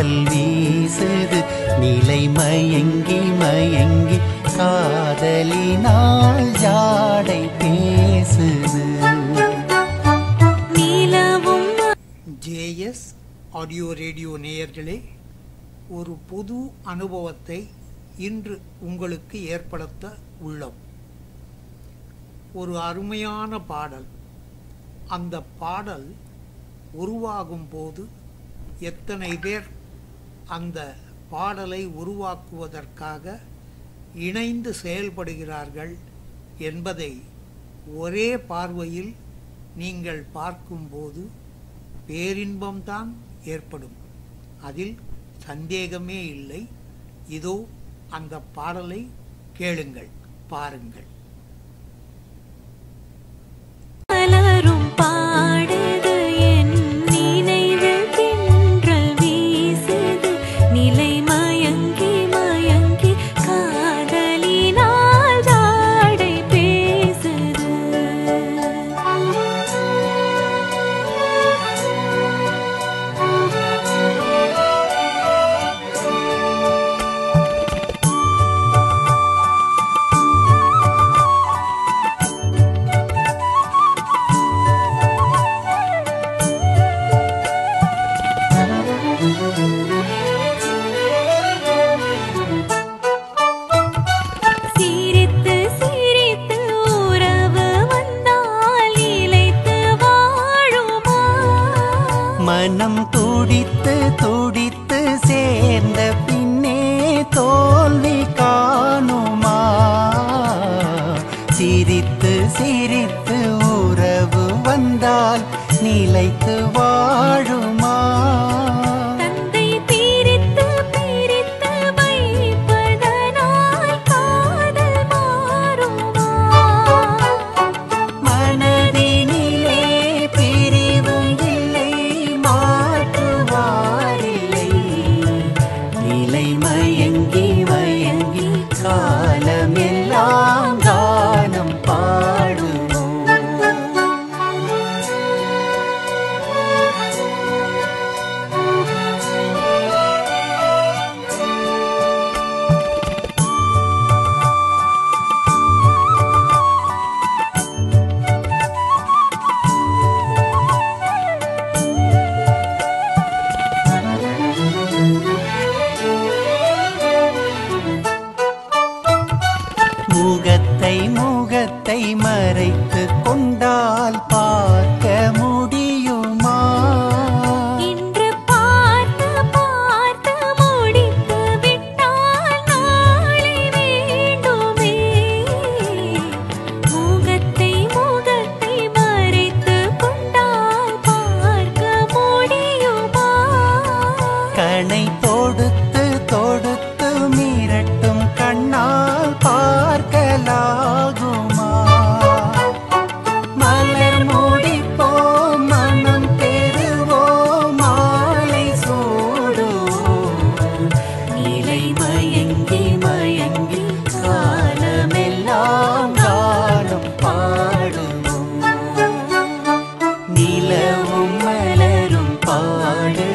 தென்றல் வீசுது நிலை மயங்கி மயங்கி காதலினால் ஜாடை பேசுது நிலவும் ஜேஎஸ் ஆடியோ ரேடியோ நேயர்களே ஒரு புது அனுபவத்தை இன்று உங்களுக்கு ஏற்படுத்த உள்ளோம் ஒரு அருமையான பாடல் அந்த பாடல் உருவாகும் போது எத்தனை பேர் அந்த பாடலை உருவாக்குவதற்காக இணைந்து செயல்படுகிறார்கள் என்பதை ஒரே பார்வையில் நீங்கள் பார்க்கும்போது பேரின்பம்தான் ஏற்படும் அதில் சந்தேகமே இல்லை இதோ அந்த பாடலை கேளுங்கள் பாருங்கள் மலரும் பாடுது என் நினைவில் தென்றல் வீசுது நிலை மயங்கி மயங்கி காதலினால் ஜாடை பேசுது சிரித்து சிரித்து உறவு வந்தால் இளைத்து வாழுமா மனம் துடித்து துடித்து சேர்ந்த பின்னே தோல்வி காணுமா சிரித்து சிரித்து உறவு வந்தால் நிலைத்து வாழுமா தந்தை பிரித்து பிரித்து வைப்பதனால் காதல் மாறுமா மனதினிலே பிரிவும் இல்லை மாற்றுவாரில்லை நிலை மயங்கி மயங்கி காலமெல்லாம் கானம் பாடுவோம் முகத்தை முகத்தை மறைத்து கொண்டால் பார்க்க முடியுமா இன்று பார்த்து பார்த்து முடித்து விட்டால் நாளை வேண்டுமே முகத்தை முகத்தை மறைத்து கொண்டால் பார்க்க முடியுமா கணை தொடுத்து தொடுத்து மிரட்டும் கண்ணால் பார்க்கலாகுமா மலர் முடிப்போம் மனம் பெறுவோம் மாலை சூடுவோம் நிலை மயங்கி மயங்கி காலமெல்லாம் காலம் பாடுவோம் நிலவும் மலரும் பாடு